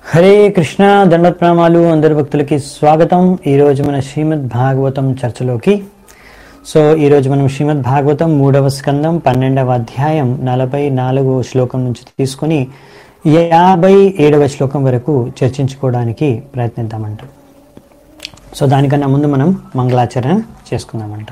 హరే కృష్ణ దండత్ ప్రణామాలు అందరి భక్తులకి స్వాగతం ఈరోజు మన శ్రీమద్ భాగవతం చర్చలోకి సో ఈరోజు మనం శ్రీమద్ భాగవతం మూడవ స్కందం పన్నెండవ అధ్యాయం నలభై నాలుగవ శ్లోకం నుంచి తీసుకుని యాభై ఏడవ శ్లోకం వరకు చర్చించుకోవడానికి ప్రయత్నిద్దామంట సో దానికన్నా ముందు మనం మంగళాచరణ చేసుకుందామంట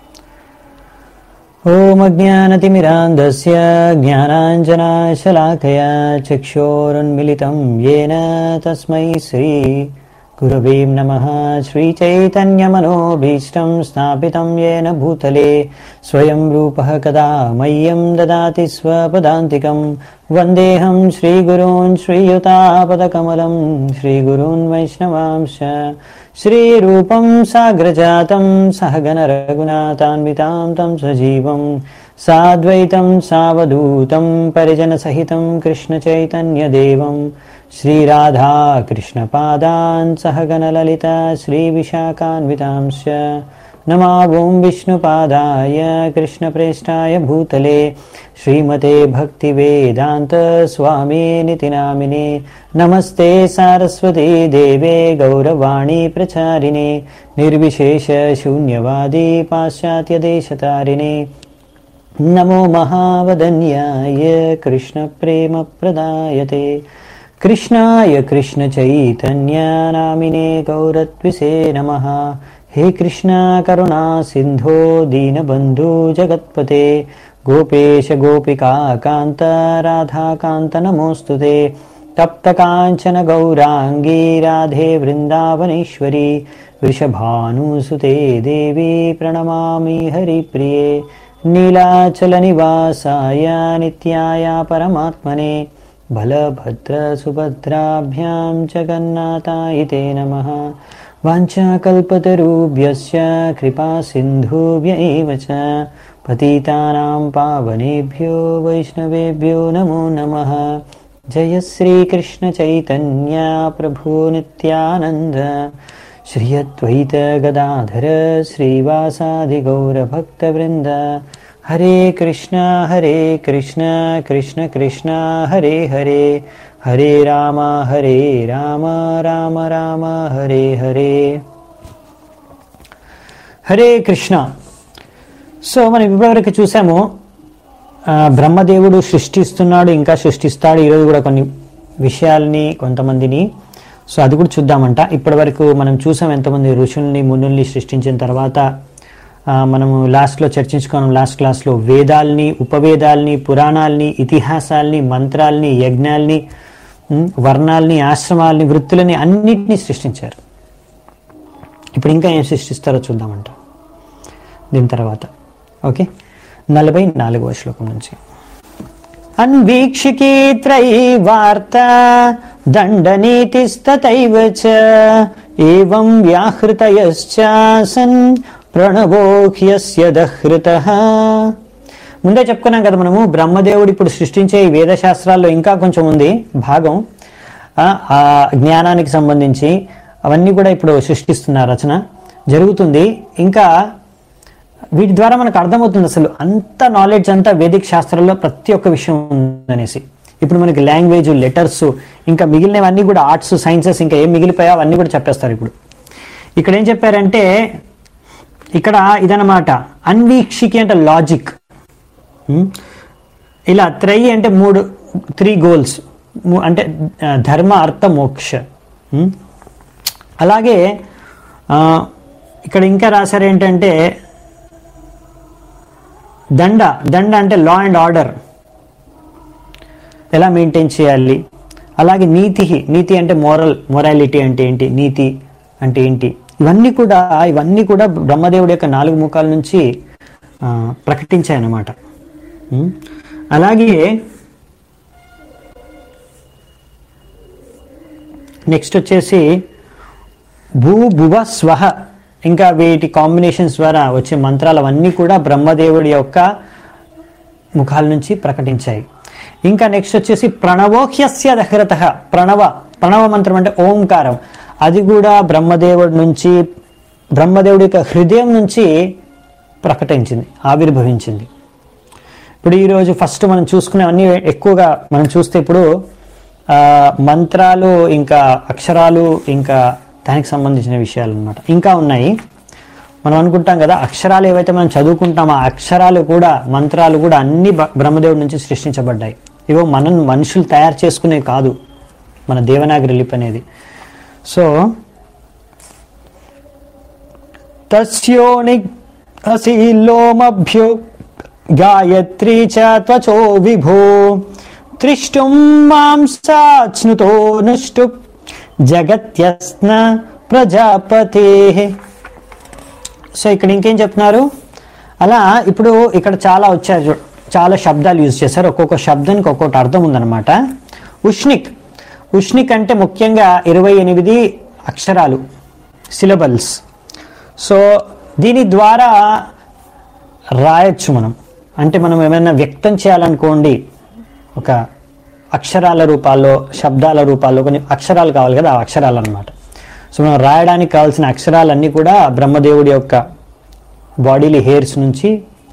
ॐ अज्ञानतिमिरान्धस्य ज्ञानाञ्जनाशलाकया चक्षोरुन्मिलितं येन तस्मै श्री गुरवे नमः श्रीचैतन्यमनोभीष्टं स्थापितं येन भूतले स्वयं रूपः कदा मह्यं ददाति स्वपदान्तिकं वन्देऽहं श्रीगुरून् श्रीयुतापदकमलं श्रीगुरून् वैष्णवांश श्रीरूपं साग्रजातं सहगणरघुनाथान्वितां तं सजीवं साद्वैतं सावधूतं परिजनसहितं कृष्णचैतन्यदेवं श्रीराधा कृष्णपादान् सहगणललिता श्रीविशाखान्वितांश्च नमावों विष्णुपादाय कृष्णप्रेष्ठाय भूतले श्रीमते भक्तिवेदान्तस्वामिनिति नामिने नमस्ते सारस्वती देवे गौरवाणी प्रचारिणे निर्विशेषशून्यवादी पाश्चात्यदेशतारिणे नमो महावदन्याय कृष्णप्रेमप्रदायते कृष्णाय कृष्णचैतन्यनामिने गौरत्विसे नमः हे कृष्णा करुणा सिन्धो दीनबन्धु जगत्पते गोपेश गोपिका कान्त राधाकान्त नमोऽस्तु ते तप्तकाञ्चन गौराङ्गी राधे वृन्दावनेश्वरी वृषभानुसुते देवी प्रणमामि हरिप्रिये नीलाचलनिवासाय नित्याय परमात्मने बलभद्रसुभद्राभ्यां जगन्नाथाय ते नमः वाञ्छाकल्पतरुभ्यश्च कृपासिन्धुभ्य एव च पतितानां पावनेभ्यो वैष्णवेभ्यो नमो नमः जय श्रीकृष्णचैतन्य प्रभु नित्यानन्द श्री अद्वैत गदाधर श्रीवासादिगौरभक्तवृन्द हरे कृष्ण हरे कृष्ण कृष्ण कृष्ण हरे हरे हरे राम हरे राम राम राम हरे हरे హరే కృష్ణ సో మనం ఇప్పటివరకు చూసాము ఆ, బ్రహ్మదేవుడు సృష్టిస్తున్నాడు ఇంకా సృష్టిస్తాడు ఈరోజు కూడా కొన్ని విషయాల్ని కొంతమందిని సో అది కూడా చూద్దామంట ఇప్పటి వరకు మనం చూసాం ఎంతమంది ఋషుల్ని మునుల్ని సృష్టించిన తర్వాత ఆ, మనము లాస్ట్లో చర్చించుకున్నాం లాస్ట్ క్లాస్లో వేదాల్ని ఉపవేదాల్ని పురాణాల్ని ఇతిహాసాల్ని మంత్రాల్ని యజ్ఞాల్ని ఉమ్, వర్ణాల్ని ఆశ్రమాల్ని వృత్తులని అన్నిటినీ సృష్టించారు ఇప్పుడు ఇంకా ఏం సృష్టిస్తారో చూద్దామంట దీని తర్వాత ఓకే నలభై నాలుగవ శ్లోకం నుంచి అన్వీక్షికీ త్రయీ వార్త దండనీతిస్తైవ చ ఏవం వ్యాహృతయశ్చాసన్ ప్రణవోహ్యస్య దహృత ముందే చెప్పుకున్నాం కదా మనము బ్రహ్మదేవుడు ఇప్పుడు సృష్టించే ఈ వేదశాస్త్రాల్లో ఇంకా కొంచెం ఉంది భాగం ఆ, ఆ జ్ఞానానికి సంబంధించి అవన్నీ కూడా ఇప్పుడు సృష్టిస్తున్న రచన జరుగుతుంది ఇంకా వీటి ద్వారా మనకు అర్థమవుతుంది అసలు అంత నాలెడ్జ్ అంతా వేదిక శాస్త్రంలో ప్రతి ఒక్క విషయం ఉందనేసి ఇప్పుడు మనకి లాంగ్వేజ్ లెటర్స్ ఇంకా మిగిలినవన్నీ కూడా ఆర్ట్స్ సైన్సెస్ ఇంకా ఏం మిగిలిపోయా అవన్నీ కూడా చెప్పేస్తారు ఇప్పుడు ఇక్కడ ఏం చెప్పారంటే ఇక్కడ ఇదన్నమాట అన్వీక్షికి అంటే లాజిక్ ఉమ్, ఇలా త్రై అంటే మూడు త్రీ గోల్స్ అంటే ఆ, ధర్మ అర్థ మోక్ష ఉమ్, అలాగే ఆ, ఇక్కడ ఇంకా రాశారు ఏంటంటే దండ దండ అంటే లా అండ్ ఆర్డర్ ఎలా మెయింటైన్ చేయాలి అలాగే నీతి నీతి అంటే మోరల్ మొరాలిటీ అంటే ఏంటి నీతి అంటే ఏంటి ఇవన్నీ కూడా ఇవన్నీ కూడా బ్రహ్మదేవుడి యొక్క నాలుగు ముఖాల నుంచి ఆ, ప్రకటించాయన్నమాట ఉం? అలాగే నెక్స్ట్ వచ్చేసి భూ భువ స్వహ ఇంకా వీటి కాంబినేషన్స్ ద్వారా వచ్చే మంత్రాలు అవన్నీ కూడా బ్రహ్మదేవుడి యొక్క ముఖాల నుంచి ప్రకటించాయి ఇంకా నెక్స్ట్ వచ్చేసి ప్రణవోహ్యస్య దహరత ప్రణవ ప్రణవ మంత్రం అంటే ఓంకారం అది కూడా బ్రహ్మదేవుడి నుంచి బ్రహ్మదేవుడి యొక్క హృదయం నుంచి ప్రకటించింది ఆవిర్భవించింది ఇప్పుడు ఈరోజు ఫస్ట్ మనం చూసుకునేవన్నీ ఎక్కువగా మనం చూస్తే ఇప్పుడు ఆ, మంత్రాలు ఇంకా అక్షరాలు ఇంకా దానికి సంబంధించిన విషయాలు అన్నమాట ఇంకా ఉన్నాయి మనం అనుకుంటాం కదా అక్షరాలు ఏవైతే మనం చదువుకుంటామో ఆ అక్షరాలు కూడా మంత్రాలు కూడా అన్ని బ- బ్రహ్మదేవుడి నుంచి సృష్టించబడ్డాయి ఇవో మనం మనుషులు తయారు చేసుకునేవి కాదు మన దేవనాగరి లిపి అనేది సో తస్యోని అశీలోమభ్యో గాయత్రీ చ త్వచో విభో త్రిష్టుం మాంసాచ్నుతో నుష్టు జగత్యస్న ప్రజాపతే సో ఇక్కడ ఇంకేం చెప్తున్నారు అలా ఇప్పుడు ఇక్కడ చాలా వచ్చారు చూ- చాలా శబ్దాలు యూజ్ చేశారు ఒక్కొక్క శబ్దానికి ఒక్కొక్కటి అర్థం ఉందన్నమాట ఉష్నిక్ ఉష్నిక్ అంటే ముఖ్యంగా ఇరవై ఎనిమిది అక్షరాలు సిలబల్స్ సో దీని ద్వారా రాయొచ్చు మనం అంటే మనం ఏమైనా వ్యక్తం చేయాలనుకోండి ఒక అక్షరాల రూపాల్లో శబ్దాల రూపాల్లో కొన్ని అక్షరాలు కావాలి కదా ఆ అక్షరాలు అన్నమాట సో మనం రాయడానికి కావాల్సిన అక్షరాలన్నీ కూడా బ్రహ్మదేవుడి యొక్క బాడీలి హెయిర్స్ నుంచి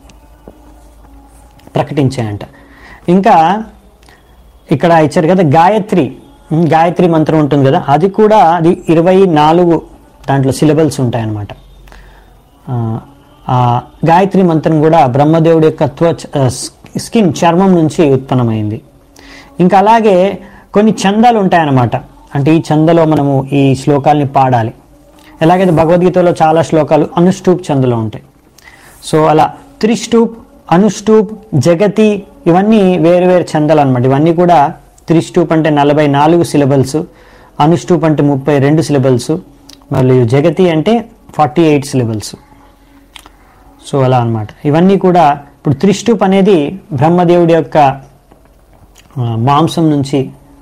ప్రకటించాయంట ఇంకా ఇక్కడ ఇచ్చారు కదా గాయత్రి ఉమ్, గాయత్రి మంత్రం ఉంటుంది కదా అది కూడా అది ఇరవై నాలుగు దాంట్లో సిలబల్స్ ఉంటాయన్నమాట ఆ, ఆ గాయత్రి మంత్రం కూడా బ్రహ్మదేవుడి యొక్క త్వచ్ ఆ, స్కిన్ చర్మం నుంచి ఉత్పన్నమైంది ఇంకా అలాగే కొన్ని చందాలు ఉంటాయన్నమాట అంటే ఈ చందలో మనము ఈ శ్లోకాల్ని పాడాలి ఎలాగైతే భగవద్గీతలో చాలా శ్లోకాలు అనుష్టూప్ చందలో ఉంటాయి సో అలా త్రిష్టూప్ అనుష్టూప్ జగతి ఇవన్నీ వేరు వేరు చందాలు అనమాట ఇవన్నీ కూడా త్రిష్టూప్ అంటే నలభై నాలుగు సిలబల్స్ అనుష్టూప్ అంటే ముప్పై రెండు సిలబల్స్ మరియు జగతి అంటే ఫార్టీ ఎయిట్ సిలబల్స్ సో అలా అన్నమాట ఇవన్నీ కూడా ఇప్పుడు త్రిష్టూప్ అనేది బ్రహ్మదేవుడి యొక్క ఆ, మాంసం నుంచి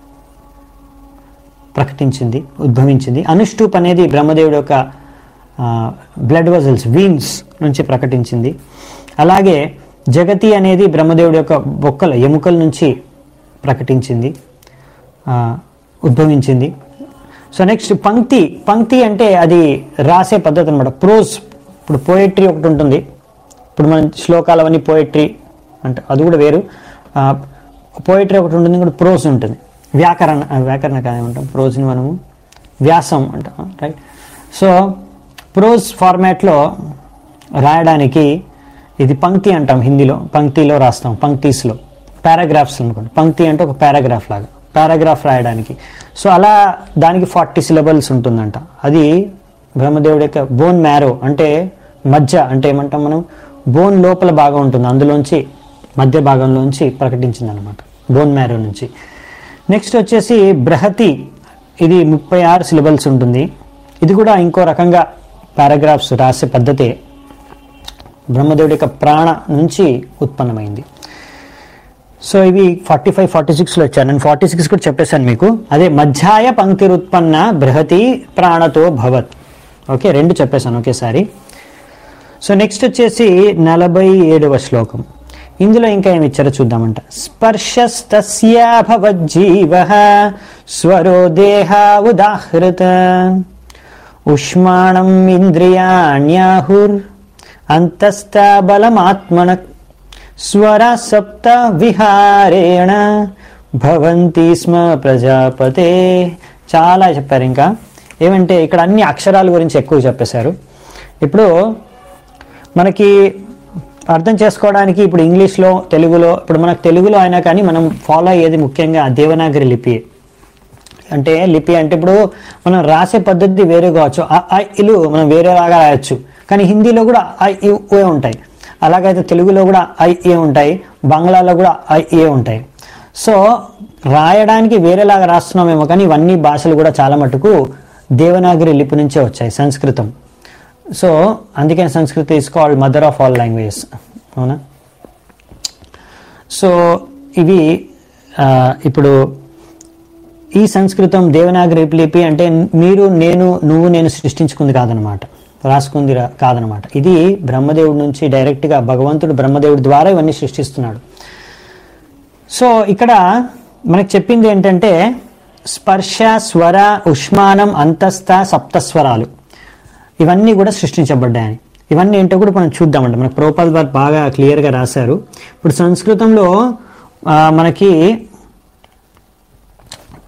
ప్రకటించింది ఉద్భవించింది అనుష్టూప్ అనేది బ్రహ్మదేవుడి యొక్క బ్లడ్ వజల్స్ వీన్స్ నుంచి ప్రకటించింది అలాగే జగతి అనేది బ్రహ్మదేవుడి యొక్క బొక్కల ఎముకల నుంచి ప్రకటించింది ఆ, ఉద్భవించింది సో నెక్స్ట్ పంక్తి పంక్తి అంటే అది రాసే పద్ధతి అనమాట ప్రోజ్ ఇప్పుడు పోయట్రీ ఒకటి ఉంటుంది ఇప్పుడు మన శ్లోకాలు అవన్నీ పోయట్రీ అంటే అది కూడా వేరు పోయట్రీ ఒకటి ఉంటుంది కూడా ప్రోజ్ ఉంటుంది వ్యాకరణ ఆ, వ్యాకరణ కాదు ఏమంటాం ప్రోజ్ని మనము వ్యాసం అంటాం రైట్ సో ప్రోజ్ ఫార్మాట్లో రాయడానికి ఇది పంక్తి అంటాం హిందీలో పంక్తిలో రాస్తాం పంక్తీస్లో పారాగ్రాఫ్స్ అనుకోండి పంక్తి అంటే ఒక పారాగ్రాఫ్ లాగా పారాగ్రాఫ్ రాయడానికి సో అలా దానికి ఫార్టీ సిలబల్స్ ఉంటుందంట అది బ్రహ్మదేవుడి యొక్క బోన్ మ్యారో అంటే మధ్య అంటే ఏమంటాం మనం బోన్ లోపల భాగం ఉంటుంది అందులోంచి మధ్య భాగంలోంచి ప్రకటించింది అనమాట బోన్ మ్యారో నుంచి నెక్స్ట్ వచ్చేసి బృహతి ఇది ముప్పై ఆరు సిలబల్స్ ఉంటుంది ఇది కూడా ఇంకో రకంగా పారాగ్రాఫ్స్ రాసే పద్ధతే బ్రహ్మదేవుడి యొక్క ప్రాణ నుంచి ఉత్పన్నమైంది సో ఇవి ఫార్టీ ఫైవ్ ఫార్టీ సిక్స్లో వచ్చాను నేను ఫార్టీ సిక్స్ కూడా చెప్పేశాను మీకు అదే మధ్యాయ పంక్తిరుత్పన్న బృహతి ప్రాణతో భవత్ ఓకే రెండు చెప్పేశాను ఒకేసారి సో నెక్స్ట్ వచ్చేసి నలభై ఏడవ శ్లోకం ఇందులో ఇంకా ఏమి ఇచ్చారో చూద్దామంట స్పర్శస్తస్యాభవజ్జీవ స్వరో దేహ ఉదాహృత ఉష్మాణం ఇంద్రియాణ్యాహుర్ అంతస్థ బలమాత్మన స్వర సప్త విహారేణ భవంతి స్మ ప్రజాపతే చాలా చెప్పారు ఇంకా ఏమంటే ఇక్కడ అన్ని అక్షరాల గురించి ఎక్కువ చెప్పేశారు ఇప్పుడు మనకి అర్థం చేసుకోవడానికి ఇప్పుడు ఇంగ్లీష్లో తెలుగులో ఇప్పుడు మనకు తెలుగులో అయినా కానీ మనం ఫాలో అయ్యేది ముఖ్యంగా దేవనాగరి లిపి అంటే లిపి అంటే ఇప్పుడు మనం రాసే పద్ధతి వేరే కావచ్చు ఆ ఆ ఇలు మనం వేరేలాగా రాయొచ్చు కానీ హిందీలో కూడా ఐ ఇ ఏ ఉంటాయి అలాగైతే తెలుగులో కూడా ఐ ఏ ఉంటాయి బంగ్లాలో కూడా ఐ ఏ ఉంటాయి సో రాయడానికి వేరేలాగా రాస్తున్నామేమో కానీ ఇవన్నీ భాషలు కూడా చాలా మటుకు దేవనాగరి లిపి నుంచే వచ్చాయి సంస్కృతం సో అందుకని Samskriti is called mother of all languages అవునా సో ఇవి ఆ, ఇప్పుడు ఈ సంస్కృతం దేవనాగరి లిపి అంటే మీరు నేను నువ్వు నేను సృష్టించుకుంది కాదనమాట రాసుకుంది రా- కాదనమాట ఇది బ్రహ్మదేవుడి నుంచి డైరెక్ట్గా భగవంతుడు బ్రహ్మదేవుడి ద్వారా ఇవన్నీ సృష్టిస్తున్నాడు సో ఇక్కడ మనకు చెప్పింది ఏంటంటే స్పర్శ స్వర ఉష్మానం అంతస్థ సప్తస్వరాలు ఇవన్నీ కూడా సృష్టించబడ్డాయని ఇవన్నీ ఏంటో కూడా మనం చూద్దామండి మనకు ప్రోపాల్ వారు బాగా క్లియర్గా రాశారు ఇప్పుడు సంస్కృతంలో ఆ, మనకి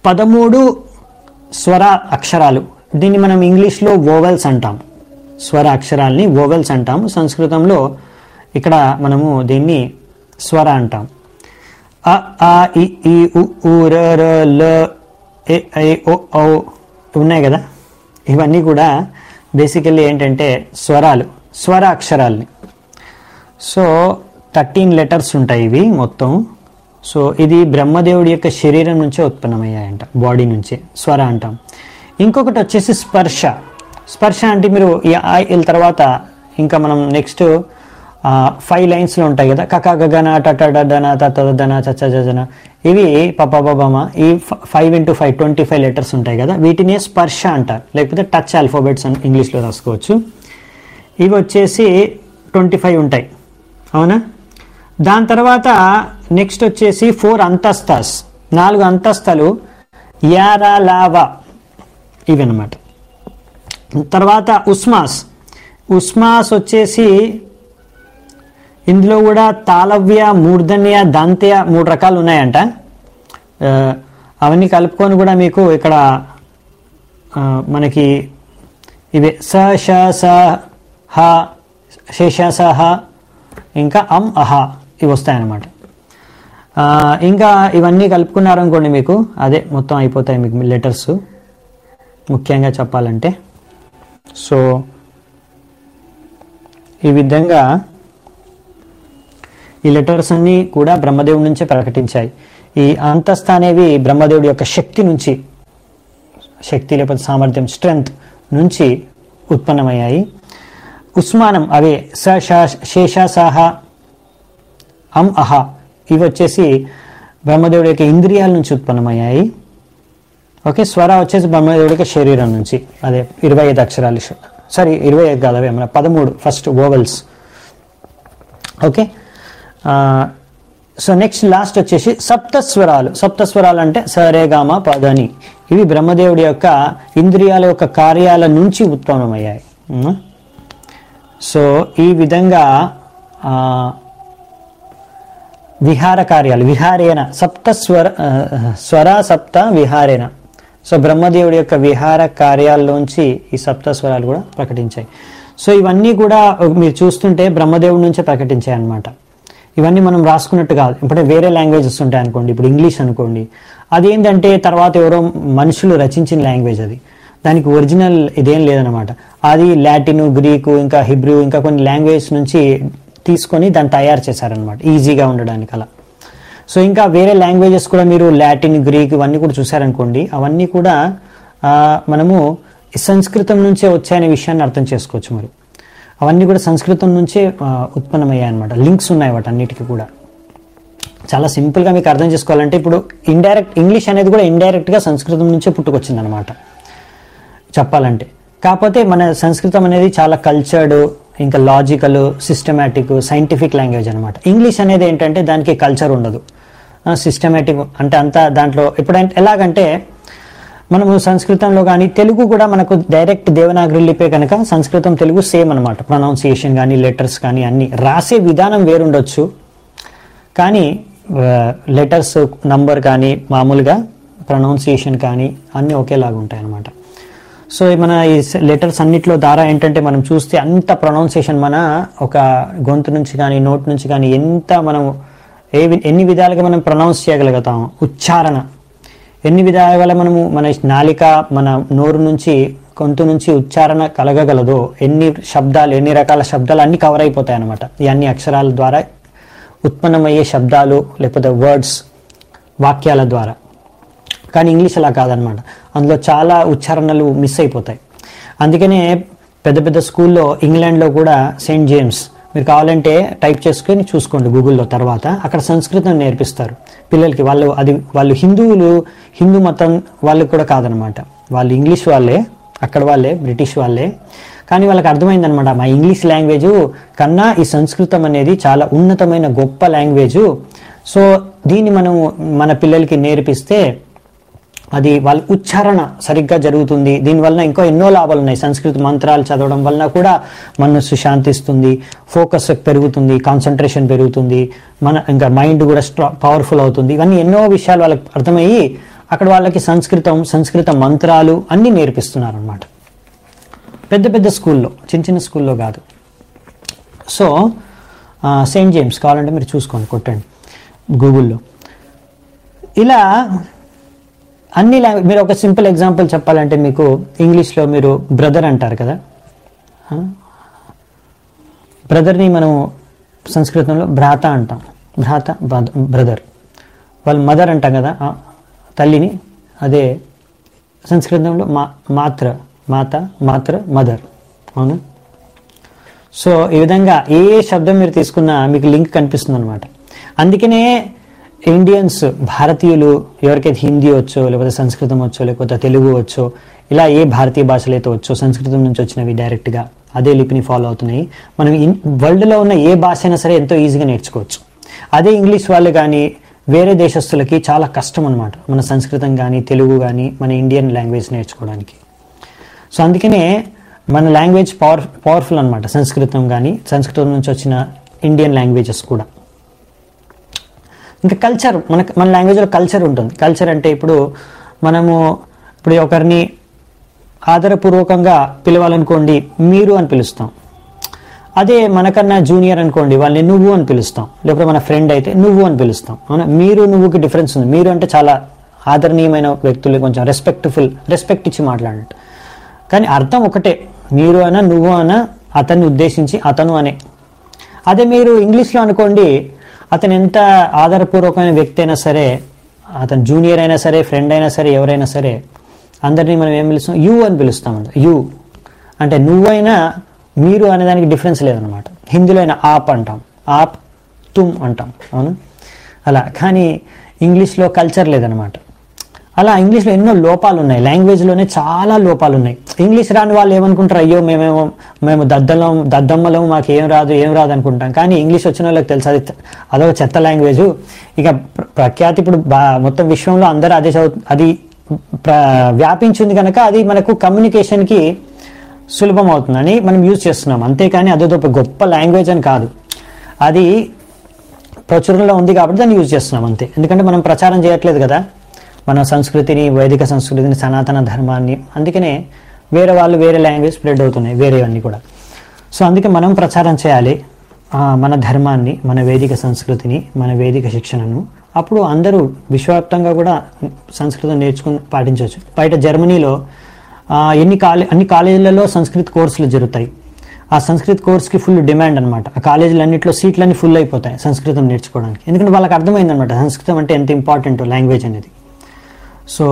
పదమూడు స్వర అక్షరాలు దీన్ని మనం ఇంగ్లీష్లో వోవెల్స్ అంటాం స్వర అక్షరాల్ని వోవెల్స్ అంటాం సంస్కృతంలో ఇక్కడ మనము దీన్ని స్వర అంటాం అ ఆ ఇ ఈ ఉ ఊ ర ర ల ఎ ఐ ఓ ఔ ఉన్నాయి కదా ఇవన్నీ కూడా బేసికల్లీ ఏంటంటే స్వరాలు స్వర అక్షరాల్ని సో థర్టీన్ లెటర్స్ ఉంటాయి ఇవి మొత్తం సో ఇది బ్రహ్మదేవుడి యొక్క శరీరం నుంచే ఉత్పన్నమయ్యాయంట బాడీ నుంచే స్వర అంటాం ఇంకొకటి వచ్చేసి స్పర్శ స్పర్శ అంటే మీరు ఈ ఆయిల్ తర్వాత ఇంకా మనం నెక్స్ట్ ఫైవ్ లైన్స్లో ఉంటాయి కదా కక గగన టట డన తత దన చచ్చ జన ఇవి పప బబమ ఈ five into five twenty five letters ఉంటాయి కదా వీటిని స్పర్శ అంటారు లేకపోతే టచ్ ఆల్ఫాబెట్స్ అని ఇంగ్లీష్లో రాసుకోవచ్చు ఇవి వచ్చేసి ట్వంటీ ఫైవ్ ఉంటాయి అవునా దాని తర్వాత నెక్స్ట్ వచ్చేసి ఫోర్ అంతస్తాస్ నాలుగు అంతస్తలు యారా లావా ఇవి అనమాట తర్వాత ఉస్మాస్ ఉస్మాస్ వచ్చేసి ఇందులో కూడా తాళవ్య మూర్ధన్య దంత్య మూడు రకాలు ఉన్నాయంట ఆ, అవన్నీ కలుపుకొని కూడా మీకు ఇక్కడ ఆ, మనకి ఇవే స ష స హ శేష స హ ఇంకా అం అహ ఇవి వస్తాయన్నమాట ఆ, ఇంకా ఇవన్నీ కలుపుకున్నారనుకోండి మీకు అదే మొత్తం అయిపోతాయి మీకు లెటర్స్ ముఖ్యంగా చెప్పాలంటే సో ఈ విధంగా ఈ లెటర్స్ అన్ని కూడా బ్రహ్మదేవుడి నుంచే ప్రకటించాయి ఈ అంతస్థ అనేవి బ్రహ్మదేవుడి యొక్క శక్తి నుంచి శక్తి లేకపోతే సామర్థ్యం స్ట్రెంగ్త్ నుంచి ఉత్పన్నమయ్యాయి ఉస్మానం అవే స ష శేష సాహ అం అహ ఇవి వచ్చేసి బ్రహ్మదేవుడి యొక్క ఇంద్రియాల నుంచి ఉత్పన్నమయ్యాయి ఓకే స్వర వచ్చేసి బ్రహ్మదేవుడి యొక్క శరీరం నుంచి అదే ఇరవై ఐదు అక్షరాలు సారీ ఇరవై ఐదు కాదు అవే మన పదమూడు first vowels okay so next last వచ్చేసి సప్తస్వరాలు సప్తస్వరాలు అంటే సరే గామ పదని ఇవి బ్రహ్మదేవుడి యొక్క ఇంద్రియాల యొక్క కార్యాల నుంచి ఉత్పన్నమయ్యాయి ఉమ్. సో ఈ విధంగా ఆ, విహార కార్యాలు విహారేన సప్త స్వర ఆ, స్వర సప్త విహారేన సో బ్రహ్మదేవుడి యొక్క విహార కార్యాల్లోంచి ఈ సప్త స్వరాలు కూడా ప్రకటించాయి సో ఇవన్నీ కూడా మీరు చూస్తుంటే బ్రహ్మదేవుడి నుంచే ప్రకటించాయి అన్నమాట ఇవన్నీ మనం రాసుకున్నట్టు కాదు ఇప్పుడు వేరే లాంగ్వేజెస్ ఉంటాయి అనుకోండి ఇప్పుడు ఇంగ్లీష్ అనుకోండి అదేంటంటే తర్వాత ఎవరో మనుషులు రచించిన లాంగ్వేజ్ అది దానికి ఒరిజినల్ ఇదేం లేదనమాట అది లాటిన్ గ్రీకు ఇంకా హిబ్రూ ఇంకా కొన్ని లాంగ్వేజ్ నుంచి తీసుకొని దాన్ని తయారు చేశారనమాట ఈజీగా ఉండడానికి అలా సో ఇంకా వేరే లాంగ్వేజెస్ కూడా మీరు లాటిన్ గ్రీక్ ఇవన్నీ కూడా చూసారనుకోండి అవన్నీ కూడా ఆ, మనము ఈ సంస్కృతం నుంచే వచ్చాయనే విషయాన్ని అర్థం చేసుకోవచ్చు మరి అవన్నీ కూడా సంస్కృతం నుంచే ఆ, ఉత్పన్నమయ్యాయి అనమాట లింక్స్ ఉన్నాయి వాటన్నిటికీ కూడా చాలా సింపుల్గా మీకు అర్థం చేసుకోవాలంటే ఇప్పుడు ఇండైరెక్ట్ ఇంగ్లీష్ అనేది కూడా ఇండైరెక్ట్గా సంస్కృతం నుంచే పుట్టుకొచ్చింది అనమాట చెప్పాలంటే కాకపోతే మన సంస్కృతం అనేది చాలా కల్చర్డ్ ఇంకా లాజికల్ సిస్టమేటిక్ సైంటిఫిక్ లాంగ్వేజ్ అనమాట ఇంగ్లీష్ అనేది ఏంటంటే దానికి కల్చర్ ఉండదు సిస్టమేటిక్ అంటే అంతా దాంట్లో ఎప్పుడంటే ఎలాగంటే మనము సంస్కృతంలో కానీ తెలుగు కూడా మనకు డైరెక్ట్ దేవనాగరి లిపే కనుక సంస్కృతం తెలుగు సేమ్ అనమాట ప్రొనౌన్సియేషన్ కానీ లెటర్స్ కానీ అన్ని రాసే విధానం వేరుండొచ్చు కానీ లెటర్స్ నంబర్ కానీ మామూలుగా ప్రొనౌన్సియేషన్ కానీ అన్నీ ఒకేలాగా ఉంటాయి అన్నమాట సో మన ఈ లెటర్స్ అన్నిట్లో ద్వారా ఏంటంటే మనం చూస్తే అంత ప్రొనౌన్సియేషన్ మన ఒక గొంతు నుంచి కానీ నోట్ నుంచి కానీ ఎంత మనం ఏ వి- ఎన్ని విధాలుగా మనం ప్రొనౌన్స్ చేయగలుగుతాం ఉచ్చారణ ఎన్ని విధాలుగా మనము మన నాలిక మన నోరు నుంచి గొంతు నుంచి ఉచ్చారణ కలగగలదో ఎన్ని శబ్దాలు ఎన్ని రకాల శబ్దాలు అన్ని కవర్ అయిపోతాయి అన్నమాట ఈ అన్ని అక్షరాల ద్వారా ఉత్పన్నమయ్యే శబ్దాలు లేకపోతే వర్డ్స్ వాక్యాల ద్వారా కానీ ఇంగ్లీష్ అలా కాదనమాట అందులో చాలా ఉచ్చారణలు మిస్ అయిపోతాయి అందుకనే పెద్ద పెద్ద స్కూల్లో ఇంగ్లాండ్లో కూడా సెయింట్ జేమ్స్ మీరు కావాలంటే టైప్ చేసుకొని చూసుకోండి గూగుల్లో తర్వాత అక్కడ సంస్కృతం నేర్పిస్తారు పిల్లలకి వాళ్ళు అది వాళ్ళు హిందువులు హిందూ మతం వాళ్ళకి కూడా కాదనమాట వాళ్ళు ఇంగ్లీష్ వాళ్ళే అక్కడ వాళ్ళే బ్రిటిష్ వాళ్ళే కానీ వాళ్ళకి అర్థమైందనమాట మా ఇంగ్లీష్ లాంగ్వేజ్ కన్నా ఈ సంస్కృతం అనేది చాలా ఉన్నతమైన గొప్ప లాంగ్వేజ్ సో దీన్ని మనం మన పిల్లలకి నేర్పిస్తే అది వాళ్ళ ఉచ్చారణ సరిగ్గా జరుగుతుంది దీనివల్ల ఇంకా ఎన్నో లాభాలు ఉన్నాయి సంస్కృత మంత్రాలు చదవడం వలన కూడా మనస్సు శాంతిస్తుంది ఫోకస్ పెరుగుతుంది కాన్సన్ట్రేషన్ పెరుగుతుంది మన ఇంకా మైండ్ కూడా స్ట్రా పవర్ఫుల్ అవుతుంది ఇవన్నీ ఎన్నో విషయాలు వాళ్ళకి అర్థమయ్యి అక్కడ వాళ్ళకి సంస్కృతం సంస్కృత మంత్రాలు అన్నీ నేర్పిస్తున్నారు అనమాట పెద్ద పెద్ద స్కూల్లో చిన్న చిన్న స్కూల్లో కాదు సో సెయింట్ జేమ్స్ కావాలంటే మీరు చూసుకోండి కొట్టండి గూగుల్లో ఇలా అన్ని లాంగ్వేజ్ మీరు ఒక సింపుల్ ఎగ్జాంపుల్ చెప్పాలంటే మీకు ఇంగ్లీష్లో మీరు బ్రదర్ అంటారు కదా బ్రదర్ని మనం సంస్కృతంలో భ్రాత అంటాం భ్రాత బ్రదర్ వాళ్ళు మదర్ అంటాం కదా ఆ తల్లిని అదే సంస్కృతంలో మా మాత్ర మాత మాత్ర మదర్ అవును సో ఈ విధంగా ఏ శబ్దం మీరు తీసుకున్నా మీకు లింక్ కనిపిస్తుంది అనమాట అందుకనే ఇండియన్స్ భారతీయులు ఎవరికైతే హిందీ వచ్చో లేకపోతే సంస్కృతం వచ్చో లేకపోతే తెలుగు వచ్చో ఇలా ఏ భారతీయ భాషలు అయితే వచ్చో సంస్కృతం నుంచి వచ్చినవి డైరెక్ట్గా అదే లిపిని ఫాలో అవుతున్నాయి మనం ఇన్ వరల్డ్లో ఉన్న ఏ భాష అయినా సరే ఎంతో ఈజీగా నేర్చుకోవచ్చు అదే ఇంగ్లీష్ వాళ్ళు కానీ వేరే దేశస్తులకి చాలా కష్టం అనమాట మన సంస్కృతం కానీ తెలుగు కానీ మన ఇండియన్ లాంగ్వేజ్ నేర్చుకోవడానికి సో అందుకనే మన లాంగ్వేజ్ పవర్ పవర్ఫుల్ అనమాట సంస్కృతం కానీ సంస్కృతం నుంచి వచ్చిన ఇండియన్ లాంగ్వేజెస్ కూడా ఇంకా కల్చర్ మన మన లాంగ్వేజ్లో కల్చర్ ఉంటుంది కల్చర్ అంటే ఇప్పుడు మనము ఇప్పుడు ఒకరిని ఆదరపూర్వకంగా పిలవాలనుకోండి మీరు అని పిలుస్తాం అదే మనకన్నా జూనియర్ అనుకోండి వాళ్ళని నువ్వు అని పిలుస్తాం లేకపోతే మన ఫ్రెండ్ అయితే నువ్వు అని పిలుస్తాం అవునా మీరు నువ్వుకి డిఫరెన్స్ ఉంది మీరు అంటే చాలా ఆదరణీయమైన వ్యక్తులు కొంచెం రెస్పెక్ట్ఫుల్ రెస్పెక్ట్ ఇచ్చి మాట్లాడండి కానీ అర్థం ఒకటే మీరు అనా నువ్వు అనా అతన్ని ఉద్దేశించి అతను అనే అదే మీరు ఇంగ్లీష్లో అనుకోండి అతను ఎంత ఆధారపూర్వకమైన వ్యక్తి అయినా సరే అతను జూనియర్ అయినా సరే ఫ్రెండ్ అయినా సరే ఎవరైనా సరే అందరినీ మనం ఏం పిలుస్తాం యూ అని పిలుస్తాం యూ అంటే నువ్వైనా మీరు అనే దానికి డిఫరెన్స్ లేదనమాట హిందీలో అయినా ఆప్ అంటాం ఆప్ తుమ్ అంటాం అవును అలా కానీ ఇంగ్లీష్లో కల్చర్ లేదనమాట అలా ఇంగ్లీష్లో ఎన్నో లోపాలు ఉన్నాయి లాంగ్వేజ్లోనే చాలా లోపాలు ఉన్నాయి ఇంగ్లీష్ రాని వాళ్ళు ఏమనుకుంటారు అయ్యో మేమేమో మేము దద్దలం దద్దమ్మలం మాకు ఏం రాదు ఏం రాదు అనుకుంటాం కానీ ఇంగ్లీష్ వచ్చిన వాళ్ళకి తెలుసు అది అదొక చెత్త లాంగ్వేజ్ ఇక ప్ర- ప్రఖ్యాతి ఇప్పుడు బా మొత్తం విశ్వంలో అందరూ అదే చదువు అది ప్ర- వ్యాపించింది కనుక అది మనకు కమ్యూనికేషన్కి సులభం అవుతుందని మనం యూజ్ చేస్తున్నాం అంతేకాని అదొక ఒక గొప్ప లాంగ్వేజ్ అని కాదు అది ప్రచురణలో ఉంది కాబట్టి దాన్ని యూజ్ చేస్తున్నాం అంతే ఎందుకంటే మనం ప్రచారం చేయట్లేదు కదా మన సంస్కృతిని వైదిక సంస్కృతిని సనాతన ధర్మాన్ని అందుకనే వేరే వాళ్ళు వేరే లాంగ్వేజ్ స్ప్రెడ్ అవుతున్నాయి వేరేవన్నీ కూడా సో అందుకే మనం ప్రచారం చేయాలి ఆ, మన ధర్మాన్ని మన వేదిక సంస్కృతిని మన వేదిక శిక్షణను అప్పుడు అందరూ విశ్వవ్యాప్తంగా కూడా సంస్కృతం నేర్చుకుని పాటించవచ్చు బయట జర్మనీలో ఆ, ఎన్ని కాలే అన్ని కాలేజీలలో సంస్కృత్ కోర్సులు జరుగుతాయి ఆ సంస్కృత్ కోర్స్కి ఫుల్ డిమాండ్ అనమాట ఆ కాలేజీలన్నింటిలో సీట్లన్నీ ఫుల్ అయిపోతాయి సంస్కృతం నేర్చుకోవడానికి ఎందుకంటే వాళ్ళకి అర్థమైంది అనమాట సంస్కృతం అంటే ఎంత ఇంపార్టెంట్ లాంగ్వేజ్ అనేది సో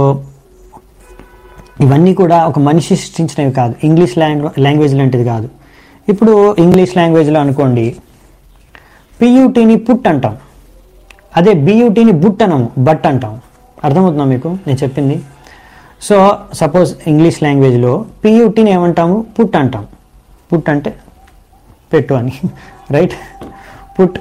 ఇవన్నీ కూడా ఒక మనిషి సృష్టించినవి కాదు ఇంగ్లీష్ లాంగ్వే లాంగ్వేజ్ లాంటిది కాదు ఇప్పుడు ఇంగ్లీష్ లాంగ్వేజ్లో అనుకోండి పియూటీని పుట్ అంటాం అదే బియూటీని బుట్ అనము బట్ అంటాం అర్థమవుతుందా మీకు నేను చెప్పింది సో సపోజ్ ఇంగ్లీష్ లాంగ్వేజ్లో పియూటీని ఏమంటాము పుట్ అంటాం పుట్ అంటే పెట్టు అని రైట్ పుట్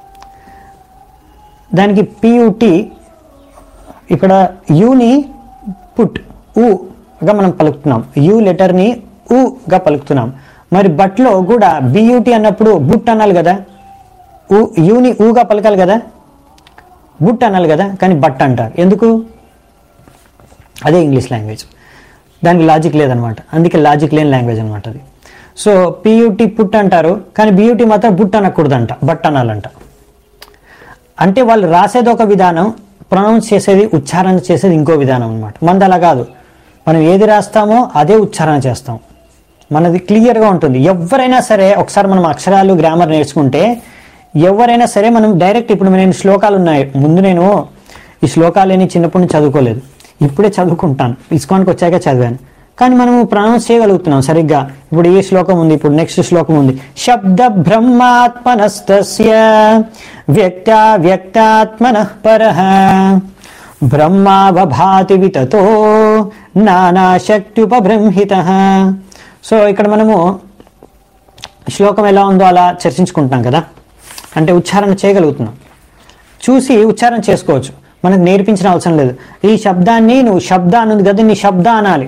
దానికి పియూటి ఇక్కడ యూని పుట్ ఊగా మనం పలుకుతున్నాం యూ లెటర్ని ఊగా పలుకుతున్నాం మరి బట్లో కూడా బియూటి అన్నప్పుడు బుట్ అనాలి కదా ఊ యూని ఊగా పలకాలి కదా బుట్ అనాలి కదా కానీ బట్ అంటారు ఎందుకు అదే ఇంగ్లీష్ లాంగ్వేజ్ దానికి లాజిక్ లేదనమాట అందుకే లాజిక్ లేని లాంగ్వేజ్ అనమాట అది సో పియూటి పుట్ అంటారు కానీ బియూటి మాత్రం బుట్ అనకూడదంట బట్ అనాలంట అంటే వాళ్ళు రాసేది ఒక విధానం ప్రొనౌన్స్ చేసేది ఉచ్చారణ చేసేది ఇంకో విధానం అనమాట మనది అలా కాదు మనం ఏది రాస్తామో అదే ఉచ్చారణ చేస్తాం మనది క్లియర్గా ఉంటుంది ఎవరైనా సరే ఒకసారి మనం అక్షరాలు గ్రామర్ నేర్చుకుంటే ఎవరైనా సరే మనం డైరెక్ట్ ఇప్పుడు నేను శ్లోకాలు ఉన్నాయి ముందు నేను ఈ శ్లోకాలని చిన్నప్పటి నుంచి చదువుకోలేదు ఇప్పుడే చదువుకుంటాను ఇస్కాన్కి వచ్చాక చదివాను కానీ మనము ప్రొనౌన్స్ చేయగలుగుతున్నాం సరిగ్గా ఇప్పుడు ఏ శ్లోకం ఉంది ఇప్పుడు నెక్స్ట్ శ్లోకం ఉంది శబ్ద బ్రహ్మాత్మనస్తస్య వ్యక్త వ్యక్తాత్మన పర బ్రహ్మావభాతి వితతో నానాశక్త్యుపబ్రహ్మిత సో ఇక్కడ మనము శ్లోకం ఎలా ఉందో అలా చర్చించుకుంటున్నాం కదా అంటే ఉచ్చారణ చేయగలుగుతున్నాం చూసి ఉచ్చారణ చేసుకోవచ్చు మనకు నేర్పించిన అవసరం లేదు ఈ శబ్దాన్ని నువ్వు శబ్ద అని ఉంది కదా నీ శబ్ద అనాలి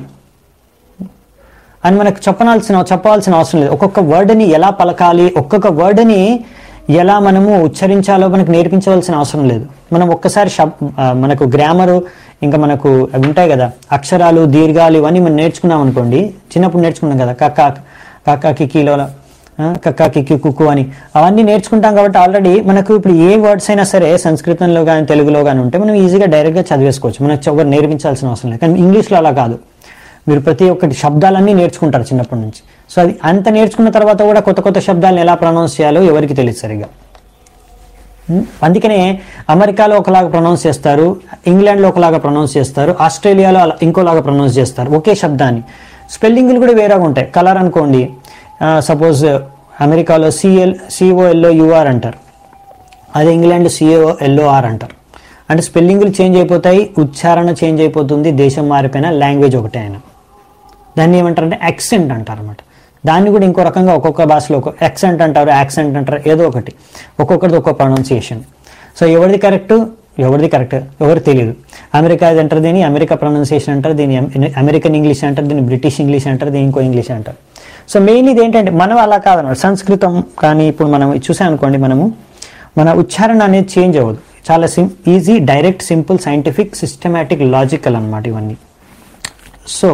అని మనకు చెప్పనాల్సిన చెప్పవలసిన అవసరం లేదు ఒక్కొక్క వర్డ్ని ఎలా పలకాలి ఒక్కొక్క వర్డ్ని ఎలా మనము ఉచ్చరించాలో మనకు నేర్పించవలసిన అవసరం లేదు మనం ఒక్కసారి శబ్ ఆ, మనకు గ్రామరు ఇంకా మనకు అవి ఉంటాయి కదా అక్షరాలు దీర్ఘాలు ఇవన్నీ మనం నేర్చుకున్నాం అనుకోండి చిన్నప్పుడు నేర్చుకున్నాం కదా కక్క కక్క కికీలో కక్క కిక్కి కుక్కు అని అవన్నీ నేర్చుకుంటాం కాబట్టి ఆల్రెడీ మనకు ఇప్పుడు ఏ వర్డ్స్ అయినా సరే సంస్కృతంలో కానీ తెలుగులో కానీ ఉంటే మనం ఈజీగా డైరెక్ట్గా చదివేసుకోవచ్చు మనకు ఎవరు నేర్పించాల్సిన అవసరం లేదు కానీ ఇంగ్లీష్లో అలా కాదు మీరు ప్రతి ఒక్కటి శబ్దాలన్నీ నేర్చుకుంటారు చిన్నప్పటి నుంచి సో అది అంత నేర్చుకున్న తర్వాత కూడా కొత్త కొత్త శబ్దాలను ఎలా ప్రొనౌన్స్ చేయాలో ఎవరికి తెలియదు సరిగా ఉమ్, అందుకనే అమెరికాలో ఒకలాగా ప్రొనౌన్స్ చేస్తారు ఇంగ్లాండ్లో ఒకలాగా ప్రొనౌన్స్ చేస్తారు ఆస్ట్రేలియాలో అలా ఇంకోలాగా ప్రొనౌన్స్ చేస్తారు ఒకే శబ్దాన్ని స్పెల్లింగ్లు కూడా వేరేగా ఉంటాయి కలర్ అనుకోండి సపోజ్ అమెరికాలో సిఎల్ సిఓఎల్ఓ యూఆర్ అంటారు అదే ఇంగ్లాండ్ సిఓ ఎల్ఓఆర్ అంటారు అంటే స్పెల్లింగ్లు చేంజ్ అయిపోతాయి ఉచ్చారణ చేంజ్ అయిపోతుంది దేశం మారిపోయినా లాంగ్వేజ్ ఒకటే అయినా దాన్ని ఏమంటారంటే యాక్సెంట్ అంటారు అనమాట దాన్ని కూడా ఇంకో రకంగా ఒక్కొక్క భాషలో ఒక యాక్సెంట్ అంటారు యాక్సెంట్ అంటారు ఏదో ఒకటి ఒక్కొక్కరిది ఒక్కొక్క ప్రొనౌన్సియేషన్ సో ఎవరిది కరెక్ట్ ఎవరిది కరెక్ట్ ఎవరు తెలియదు అమెరికా ఇది అంటారు దీన్ని అమెరికా ప్రొనౌన్సియేషన్ అంటారు దీన్ని అమె- అమెరికన్ ఇంగ్లీష్ అంటారు దీన్ని బ్రిటిష్ ఇంగ్లీష్ అంటారు దీన్ని ఇంకో ఇంగ్లీష్ అంటారు సో మెయిన్ ఇది ఏంటంటే మనం అలా కాదన్నమాట సంస్కృతం కానీ ఇప్పుడు మనం చూసాం అనుకోండి మనము మన ఉచ్చారణ అనేది చేంజ్ అవ్వదు చాలా sim easy direct simple scientific systematic logical అన్నమాట ఇవన్నీ సో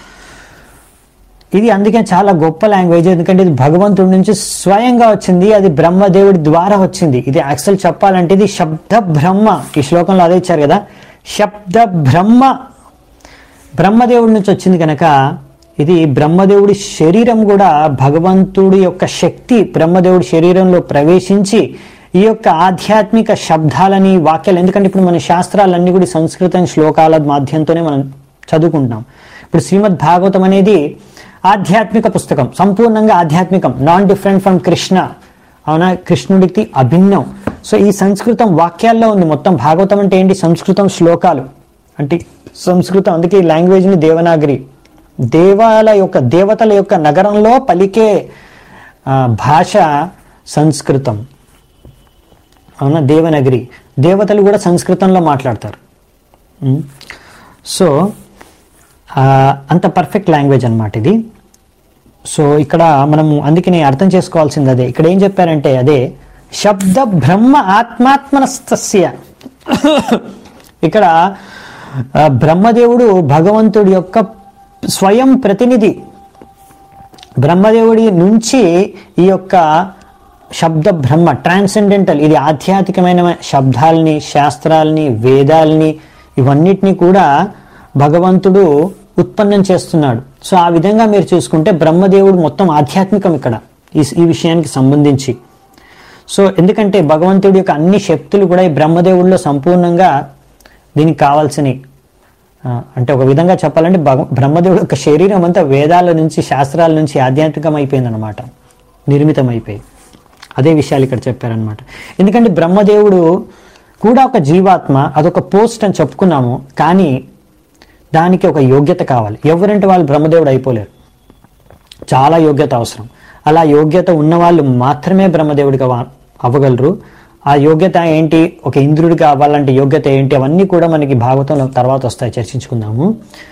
ఇది అందుకే చాలా గొప్ప లాంగ్వేజ్ ఎందుకంటే ఇది భగవంతుడి నుంచి స్వయంగా వచ్చింది అది బ్రహ్మదేవుడి ద్వారా వచ్చింది ఇది యాక్చువల్ చెప్పాలంటే ఇది శబ్ద బ్రహ్మ ఈ శ్లోకంలో అదే ఇచ్చారు కదా శబ్ద బ్రహ్మ బ్రహ్మదేవుడి నుంచి వచ్చింది కనుక ఇది బ్రహ్మదేవుడి శరీరం కూడా భగవంతుడి యొక్క శక్తి బ్రహ్మదేవుడి శరీరంలో ప్రవేశించి ఈ యొక్క ఆధ్యాత్మిక శబ్దాలని వాక్యాలు ఎందుకంటే ఇప్పుడు మన శాస్త్రాలన్నీ కూడా సంస్కృతం శ్లోకాల మాధ్యంతోనే మనం చదువుకుంటున్నాం ఇప్పుడు శ్రీమద్ భాగవతం అనేది ఆధ్యాత్మిక పుస్తకం సంపూర్ణంగా ఆధ్యాత్మికం నాన్ డిఫరెంట్ ఫ్రమ్ కృష్ణ అవునా కృష్ణుడికి అభిన్నం సో ఈ సంస్కృతం వాక్యాల్లో ఉంది మొత్తం భాగవతం అంటే ఏంటి సంస్కృతం శ్లోకాలు అంటే సంస్కృతం అందుకే ఈ లాంగ్వేజ్ని దేవనాగరి దేవాల యొక్క దేవతల యొక్క నగరంలో పలికే ఆ, భాష సంస్కృతం అవునా దేవనగరి దేవతలు కూడా సంస్కృతంలో మాట్లాడతారు ఉమ్. సో ఆ, అంత పర్ఫెక్ట్ లాంగ్వేజ్ అన్నమాట ఇది సో ఇక్కడ మనము అందుకని అర్థం చేసుకోవాల్సింది అదే ఇక్కడ ఏం చెప్పారంటే అదే శబ్ద బ్రహ్మ ఆత్మాత్మనస్తస్య ఇక్కడ ఆ, బ్రహ్మదేవుడు భగవంతుడి యొక్క స్వయం ప్రతినిధి బ్రహ్మదేవుడి నుంచి ఈ యొక్క శబ్ద బ్రహ్మ ట్రాన్సెండెంటల్ ఇది ఆధ్యాత్మికమైన శబ్దాల్ని శాస్త్రాల్ని వేదాల్ని ఇవన్నిటిని కూడా భగవంతుడు ఉత్పన్నం చేస్తున్నాడు సో ఆ విధంగా మీరు చూసుకుంటే బ్రహ్మదేవుడు మొత్తం ఆధ్యాత్మికం ఇక్కడ ఈ ఈ విషయానికి సంబంధించి సో ఎందుకంటే భగవంతుడి యొక్క అన్ని శక్తులు కూడా ఈ బ్రహ్మదేవుడిలో సంపూర్ణంగా దీనికి కావాల్సినవి ఆ, అంటే ఒక విధంగా చెప్పాలంటే భగ- బ్రహ్మదేవుడు యొక్క శరీరం అంతా వేదాల నుంచి శాస్త్రాల నుంచి ఆధ్యాత్మికం అయిపోయిందనమాట నిర్మితం అయిపోయి అదే విషయాలు ఇక్కడ చెప్పారనమాట ఎందుకంటే బ్రహ్మదేవుడు కూడా ఒక జీవాత్మ అదొక పోస్ట్ అని చెప్పుకున్నాము కానీ దానికి ఒక యోగ్యత కావాలి ఎవరంటే వాళ్ళు బ్రహ్మదేవుడు అయిపోలేరు చాలా యోగ్యత అవసరం అలా యోగ్యత ఉన్న వాళ్ళు మాత్రమే బ్రహ్మదేవుడిగా వా- అవ్వగలరు ఆ యోగ్యత ఏంటి ఒక ఇంద్రుడిగా అవ్వాలంటే యోగ్యత ఏంటి అవన్నీ కూడా మనకి భాగవతంలో తర్వాత వస్తాయి చర్చించుకుందాము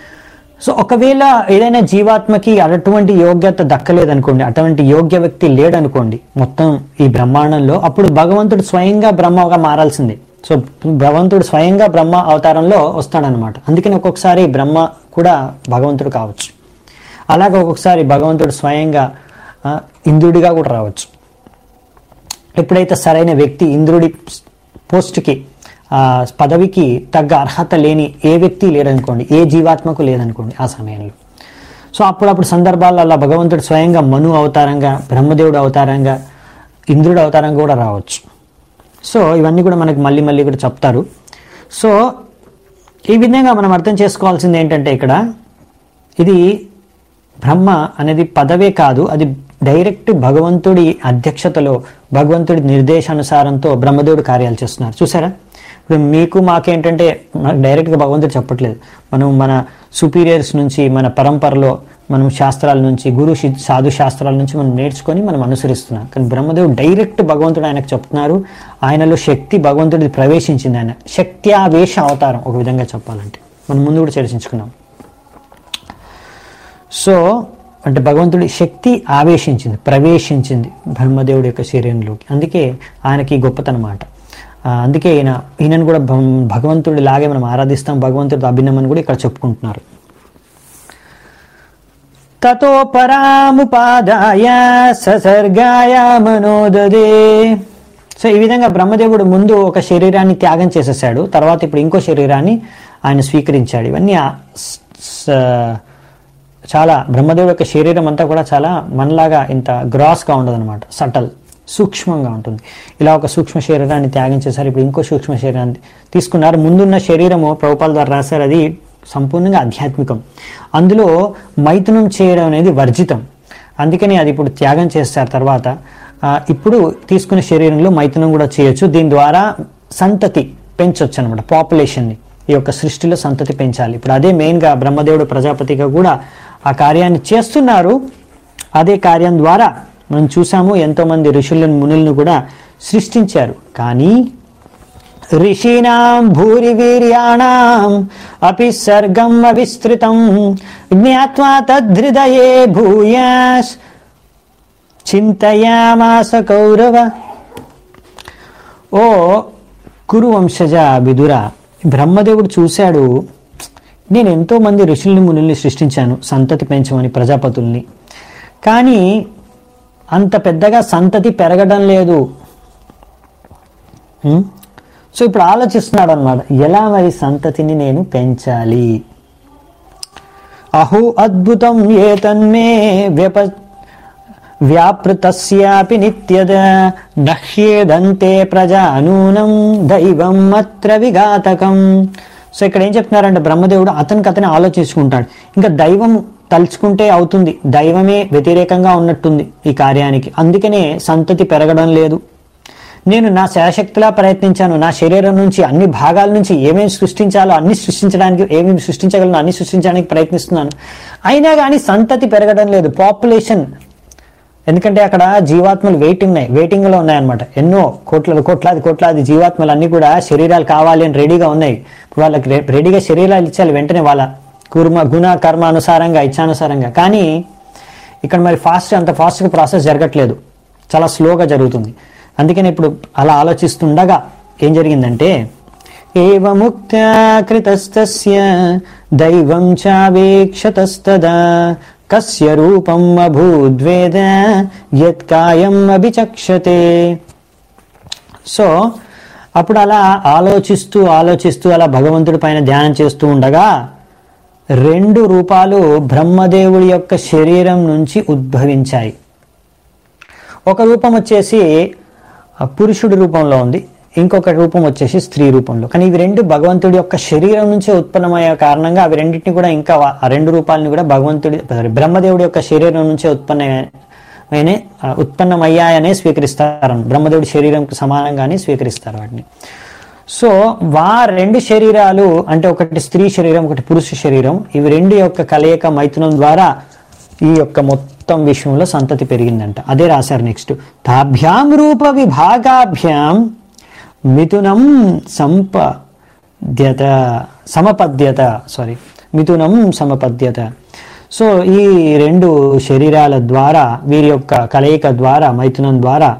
సో ఒకవేళ ఏదైనా జీవాత్మకి అటువంటి యోగ్యత దక్కలేదనుకోండి అటువంటి యోగ్య వ్యక్తి లేడనుకోండి మొత్తం ఈ బ్రహ్మాండంలో అప్పుడు భగవంతుడు స్వయంగా బ్రహ్మగా మారాల్సిందే సో భగవంతుడు స్వయంగా బ్రహ్మ అవతారంలో వస్తాడనమాట అందుకని ఒక్కొక్కసారి బ్రహ్మ కూడా భగవంతుడు కావచ్చు అలాగే ఒక్కొక్కసారి భగవంతుడు స్వయంగా ఆ, ఇంద్రుడిగా కూడా రావచ్చు ఎప్పుడైతే సరైన వ్యక్తి ఇంద్రుడి పోస్ట్కి ఆ పదవికి తగ్గ అర్హత లేని ఏ వ్యక్తి లేడనుకోండి ఏ జీవాత్మకు లేదనుకోండి ఆ సమయంలో సో అప్పుడప్పుడు సందర్భాల్లో అలా భగవంతుడు స్వయంగా మను అవతారంగా బ్రహ్మదేవుడు అవతారంగా ఇంద్రుడు అవతారంగా కూడా రావచ్చు సో ఇవన్నీ కూడా మనకి మళ్ళీ మళ్ళీ కూడా చెప్తారు సో ఈ విధంగా మనం అర్థం చేసుకోవాల్సింది ఏంటంటే ఇక్కడ ఇది బ్రహ్మ అనేది పదవే కాదు అది డైరెక్ట్ భగవంతుడి అధ్యక్షతలో భగవంతుడి నిర్దేశానుసారంతో బ్రహ్మదేవుడు కార్యాలు చేస్తున్నారు చూసారా ఇప్పుడు మీకు మాకేంటంటే మనకు డైరెక్ట్గా భగవంతుడు చెప్పట్లేదు మనం మన సుపీరియర్స్ నుంచి మన పరంపరలో మనం శాస్త్రాల నుంచి గురు శి- సాధు శాస్త్రాల నుంచి మనం నేర్చుకొని మనం అనుసరిస్తున్నాం కానీ బ్రహ్మదేవుడు డైరెక్ట్ భగవంతుడు ఆయనకు చెప్తున్నారు ఆయనలో శక్తి భగవంతుడిది ప్రవేశించింది ఆయన శక్తి ఆవేశ అవతారం ఒక విధంగా చెప్పాలంటే మనం ముందు కూడా చర్చించుకున్నాం సో అంటే భగవంతుడి శక్తి ఆవేశించింది ప్రవేశించింది బ్రహ్మదేవుడి యొక్క శరీరంలోకి అందుకే ఆయనకి ఈ గొప్పతనమాట ఆ, అందుకే ఈయన ఈయనను కూడా భం- భగవంతుడి లాగే మనం ఆరాధిస్తాం భగవంతుడితో అభిన్నమని కూడా ఇక్కడ చెప్పుకుంటున్నారు తతో పరాముపాదాయ ససర్గాయ మనోదదే సో ఈ విధంగా బ్రహ్మదేవుడు ముందు ఒక శరీరాన్ని త్యాగం చేసేసాడు తర్వాత ఇప్పుడు ఇంకో శరీరాన్ని ఆయన స్వీకరించాడు ఇవన్నీ ఆ స- స- చాలా బ్రహ్మదేవుడు యొక్క శరీరం అంతా కూడా చాలా మనలాగా ఇంత గ్రాస్గా ఉండదు అనమాట సటల్ సూక్ష్మంగా ఉంటుంది ఇలా ఒక సూక్ష్మ శరీరాన్ని త్యాగం చేశారు ఇప్పుడు ఇంకో సూక్ష్మ శరీరాన్ని తీసుకున్నారు ముందున్న శరీరము ప్రభుపాల ద్వారా రాశారు అది సంపూర్ణంగా ఆధ్యాత్మికం అందులో మైథునం చేయడం అనేది వర్జితం అందుకని అది ఇప్పుడు త్యాగం చేస్తారు తర్వాత ఆ, ఇప్పుడు తీసుకునే శరీరంలో మైథునం కూడా చేయొచ్చు దీని ద్వారా సంతతి పెంచొచ్చు అనమాట పాపులేషన్ని ఈ యొక్క సృష్టిలో సంతతి పెంచాలి ఇప్పుడు అదే మెయిన్గా బ్రహ్మదేవుడు ప్రజాపతిగా కూడా ఆ కార్యాన్ని చేస్తున్నారు అదే కార్యం ద్వారా మనం చూసాము ఎంతో మంది ఋషులను మునులను కూడా సృష్టించారు కానీ ఋషీణాం భూరి వీర్యాణం అపి సర్గం అవిస్తృతం జ్ఞాత్వా తద్హృదయే భూయాస్ చింతయామాస కౌరవ ఓ కురు వంశజ విదుర బ్రహ్మదేవుడు చూశాడు నేను ఎంతో మంది ఋషుల్ని మునుల్ని సృష్టించాను సంతతి పెంచమని ప్రజాపతుల్ని కానీ అంత పెద్దగా సంతతి పెరగడం లేదు ఉం? సో ఇప్పుడు ఆలోచిస్తున్నాడు అనమాట ఎలా మరి సంతతిని నేను పెంచాలి అహో అద్భుతం ఏ తన్మే వ్యప వ్యాపృతస్యాపి నిత్యద నహ్యేదంతే ప్రజానూనం దైవం అత్ర విఘాతకం సో ఇక్కడ ఏం చెప్తున్నారంటే బ్రహ్మదేవుడు అతనికి అతనే ఆలోచించుకుంటాడు ఇంకా దైవం తలుచుకుంటే అవుతుంది దైవమే వ్యతిరేకంగా ఉన్నట్టుంది ఈ కార్యానికి అందుకనే సంతతి పెరగడం లేదు నేను నా శాశక్తిలా ప్రయత్నించాను నా శరీరం నుంచి అన్ని భాగాల నుంచి ఏమేమి సృష్టించాలో అన్ని సృష్టించడానికి ఏమేమి సృష్టించగలను అన్ని సృష్టించడానికి ప్రయత్నిస్తున్నాను అయినా కానీ సంతతి పెరగడం లేదు పాపులేషన్ ఎందుకంటే అక్కడ జీవాత్మలు వెయిటింగ్ ఉన్నాయి వెయిటింగ్ లో ఉన్నాయన్నమాట ఎన్నో కోట్ల కోట్లాది కోట్లాది జీవాత్మలు అన్ని కూడా శరీరాలు కావాలి అని రెడీగా ఉన్నాయి ఇప్పుడు వాళ్ళకి రె- రెడీగా శరీరాలు ఇచ్చాలి వెంటనే వాళ్ళ కుర్మ గుణ కర్మ అనుసారంగా ఇచ్చానుసారంగా కానీ ఇక్కడ మరి ఫాస్ట్ అంత ఫాస్ట్గా ప్రాసెస్ జరగట్లేదు చాలా స్లోగా జరుగుతుంది అందుకని ఇప్పుడు అలా ఆలోచిస్తుండగా ఏం జరిగిందంటే ఏవముక్త కృతస్తస్య దైవం చావేక్షతస్తదా కస్య రూపం అభూద్వేద యత్కాయం అభిచక్షతే సో అప్పుడు అలా ఆలోచిస్తూ ఆలోచిస్తూ అలా భగవంతుడి పైన ధ్యానం చేస్తూ ఉండగా రెండు రూపాలు బ్రహ్మదేవుడి యొక్క శరీరం నుంచి ఉద్భవించాయి ఒక రూపం వచ్చేసి ఆ, పురుషుడి రూపంలో ఉంది ఇంకొక రూపం వచ్చేసి స్త్రీ రూపంలో కానీ ఇవి రెండు భగవంతుడి యొక్క శరీరం నుంచే ఉత్పన్నమయ్యే కారణంగా అవి రెండింటిని కూడా ఇంకా వా- ఆ రెండు రూపాలని కూడా భగవంతుడి sorry, బ్రహ్మదేవుడి యొక్క శరీరం నుంచే ఉత్పన్నమైన ఆ, ఉత్పన్నమయ్యాయనే స్వీకరిస్తారు బ్రహ్మదేవుడి శరీరంకి సమానంగానే స్వీకరిస్తారు వాటిని సో వా రెండు శరీరాలు అంటే ఒకటి స్త్రీ శరీరం ఒకటి పురుష శరీరం ఇవి రెండు యొక్క కలయిక మైథునం ద్వారా ఈ యొక్క మొత్తం విశ్వంలో సంతతి పెరిగిందంట అదే రాశారు నెక్స్ట్ తాభ్యాం రూప విభాగాభ్యాం మిథునం సంపద్యత సమపద్యత సారీ మిథునం సమపద్యత సో ఈ రెండు శరీరాల ద్వారా వీరి యొక్క కలయిక ద్వారా మైథునం ద్వారా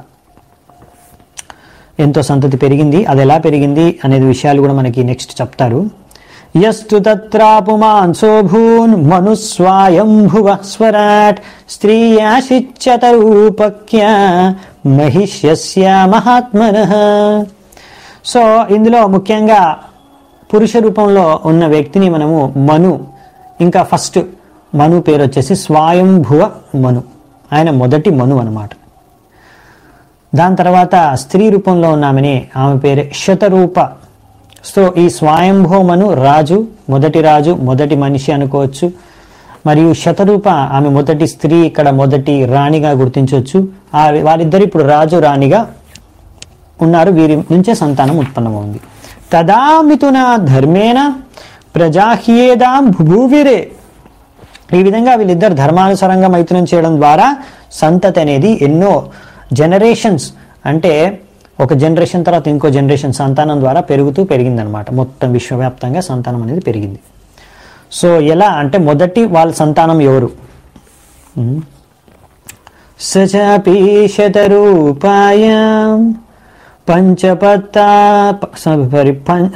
ఎంతో సంతతి పెరిగింది అది ఎలా పెరిగింది అనేది విషయాలు కూడా మనకి నెక్స్ట్ చెప్తారు యస్తు తత్రాపుమాంసోభూన్ మనుస్వాయంభువ స్వరాట్ స్త్రీయాశిచ్యత రూపక్య మహిష్యస్య మహాత్మన సో ఇందులో ముఖ్యంగా పురుష రూపంలో ఉన్న వ్యక్తిని మనము మను ఇంకా ఫస్ట్ మను పేరు వచ్చేసి స్వయంభువ మను ఆయన మొదటి మను అన్నమాట దాని తర్వాత స్త్రీ రూపంలో ఉన్నామని ఆమె పేరే శతరూప సో ఈ స్వయంభూమను రాజు మొదటి రాజు మొదటి మనిషి అనుకోవచ్చు మరియు శతరూప ఆమె మొదటి స్త్రీ ఇక్కడ మొదటి రాణిగా గుర్తించవచ్చు ఆ వారిద్దరు ఇప్పుడు రాజు రాణిగా ఉన్నారు వీరి నుంచే సంతానం ఉత్పన్నమైంది తదామితున ధర్మేణ ప్రజాహ్యేదాం భూవిరే ఈ విధంగా వీళ్ళిద్దరు ధర్మానుసారంగా మైథునం చేయడం ద్వారా సంతతి అనేది ఎన్నో జనరేషన్స్ అంటే ఒక జనరేషన్ తర్వాత ఇంకో జనరేషన్ సంతానం ద్వారా పెరుగుతూ పెరిగిందనమాట మొత్తం విశ్వవ్యాప్తంగా సంతానం అనేది పెరిగింది సో ఎలా అంటే మొదటి వాళ్ళ సంతానం ఎవరు ఉమ్. स चापि शतरूपायां पञ्चपत्ता sorry, पञ्-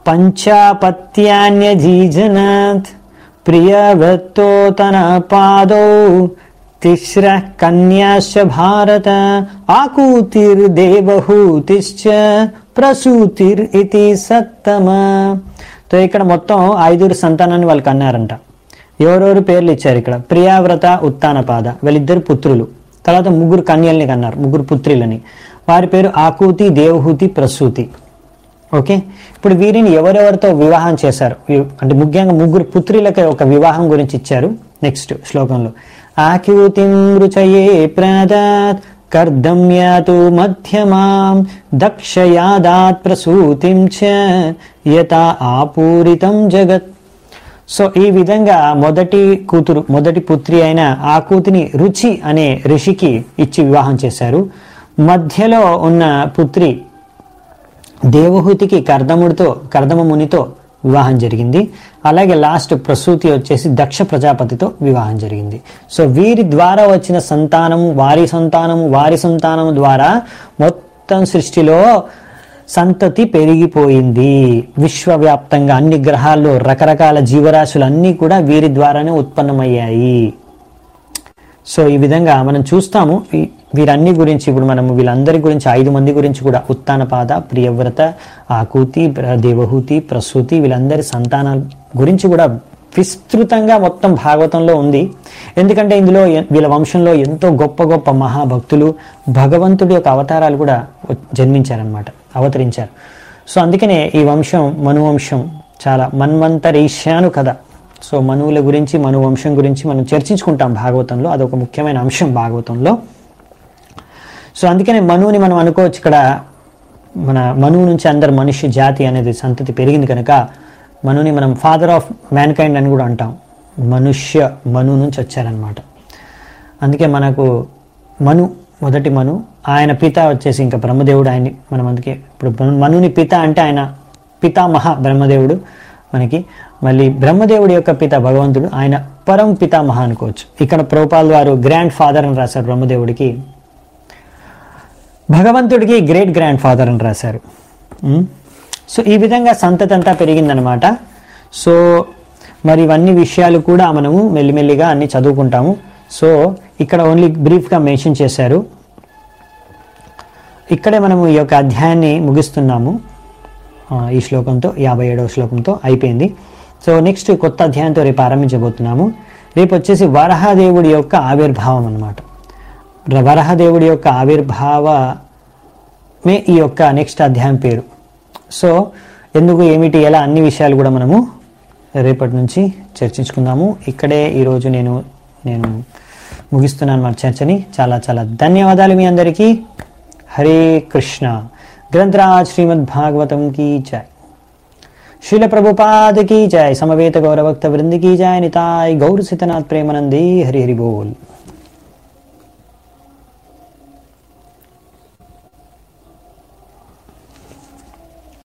पञ्चापत्यान्यधीजनात् प्रियवृत्तोतनपादौ तिस्रः कन्याश्च भारत ఆకూతిర్దేవహూతిశ్చ ప్రసూతిర్ ఇతి సత్తమ తో ఇక్కడ మొత్తం ఐదుగురు సంతానాన్ని వాళ్ళకి అన్నారంట ఎవరెవరు పేర్లు ఇచ్చారు ఇక్కడ ప్రియావ్రత ఉత్తానపాద వీళ్ళిద్దరు పుత్రులు తర్వాత ముగ్గురు కన్యల్ని కన్నారు ముగ్గురు పుత్రులని వారి పేరు ఆకూతి దేవహూతి ప్రసూతి ఓకే ఇప్పుడు వీరిని ఎవరెవరితో వివాహం చేశారు వి- అంటే ముఖ్యంగా ముగ్గురు పుత్రులకి ఒక వివాహం గురించి ఇచ్చారు నెక్స్ట్ శ్లోకంలో ఆకూతిం రుచయే ప్రదాత్ కర్దమ్యాతు మధ్యమాం దక్షయాదాత్ ప్రసూతిం చ యత ఆపూరితం జగత్ సో ఈ విధంగా మొదటి కూతురు మొదటి పుత్రి అయిన ఆ కూతుని రుచి అనే ఋషికి ఇచ్చి వివాహం చేశారు మధ్యలో ఉన్న పుత్రి దేవహూతికి కర్దముడితో కర్దమ మునితో వివాహం జరిగింది అలాగే లాస్ట్ ప్రసూతి వచ్చేసి దక్ష ప్రజాపతితో వివాహం జరిగింది సో వీరి ద్వారా వచ్చిన సంతానం వారి సంతానం వారి సంతానం ద్వారా మొత్తం సృష్టిలో సంతతి పెరిగిపోయింది విశ్వవ్యాప్తంగా అన్ని గ్రహాల్లో రకరకాల జీవరాశులు అన్నీ కూడా వీరి ద్వారానే ఉత్పన్నమయ్యాయి సో ఈ విధంగా మనం చూస్తాము ఈ- వీరన్ని గురించి ఇప్పుడు మనం వీళ్ళందరి గురించి ఐదు మంది గురించి కూడా ఉత్తానపాద ప్రియవ్రత ఆకూతి ప్ర- దేవహూతి ప్రసూతి వీళ్ళందరి సంతానాల గురించి కూడా విస్తృతంగా మొత్తం భాగవతంలో ఉంది ఎందుకంటే ఇందులో ఎ- వీళ్ళ వంశంలో ఎంతో గొప్ప గొప్ప మహాభక్తులు భగవంతుడి యొక్క అవతారాలు కూడా వ- జన్మించారనమాట అవతరించారు సో అందుకనే ఈ వంశం మనువంశం చాలా మన్వంతరీష్యాను కథ సో మనువుల గురించి మను వంశం గురించి మనం చర్చించుకుంటాం భాగవతంలో అదొక ముఖ్యమైన అంశం భాగవతంలో సో అందుకనే మనువుని మనం అనుకోవచ్చు ఇక్కడ మన మనువు నుంచి అందరు మనిషి జాతి అనేది సంతతి పెరిగింది కనుక మనుని మనం ఫాదర్ ఆఫ్ మ్యాన్ కైండ్ అని కూడా అంటాం మనుష్య మను నుంచి వచ్చారనమాట అందుకే మనకు మను మొదటి మను ఆయన పిత వచ్చేసి ఇంకా బ్రహ్మదేవుడు ఆయన్ని మనం అందుకే ఇప్పుడు మను- మనుని పిత అంటే ఆయన పితామహ బ్రహ్మదేవుడు మనకి మళ్ళీ బ్రహ్మదేవుడి యొక్క పిత భగవంతుడు ఆయన పరం పితామహ అనుకోవచ్చు ఇక్కడ ప్రోపాల్ వారు గ్రాండ్ ఫాదర్ అని రాశారు బ్రహ్మదేవుడికి భగవంతుడికి గ్రేట్ గ్రాండ్ ఫాదర్ అని రాశారు ఉమ్. సో ఈ విధంగా సంతతి అంతా పెరిగిందనమాట సో మరి ఇవన్నీ విషయాలు కూడా మనము మెల్లిమెల్లిగా అన్ని చదువుకుంటాము సో ఇక్కడ ఓన్లీ బ్రీఫ్గా మెన్షన్ చేశారు ఇక్కడే మనము ఈ యొక్క అధ్యాయాన్ని ముగిస్తున్నాము ఆ, ఈ శ్లోకంతో యాభై ఏడవ శ్లోకంతో అయిపోయింది సో నెక్స్ట్ కొత్త అధ్యాయంతో రేపు ఆరంభించబోతున్నాము రేపు వచ్చేసి వరహదేవుడి యొక్క ఆవిర్భావం అన్నమాట వరహదేవుడి యొక్క ఆవిర్భావమే ఈ యొక్క నెక్స్ట్ అధ్యాయం పేరు సో ఎందుకు ఏమిటి ఎలా అన్ని విషయాలు కూడా మనము రేపటి నుంచి చర్చించుకుందాము ఇక్కడే ఈరోజు నేను నేను ముగిస్తున్నాను మన చర్చని చాలా చాలా ధన్యవాదాలు మీ అందరికీ హరే కృష్ణ గ్రంథరాజ్ శ్రీమద్ భాగవతం की जय शिल प्रभुपाद की जय समवेत गौरभक्त वृंद की जय निताय गौर सितनाथ प्रेमानंदी हरि हरि बोल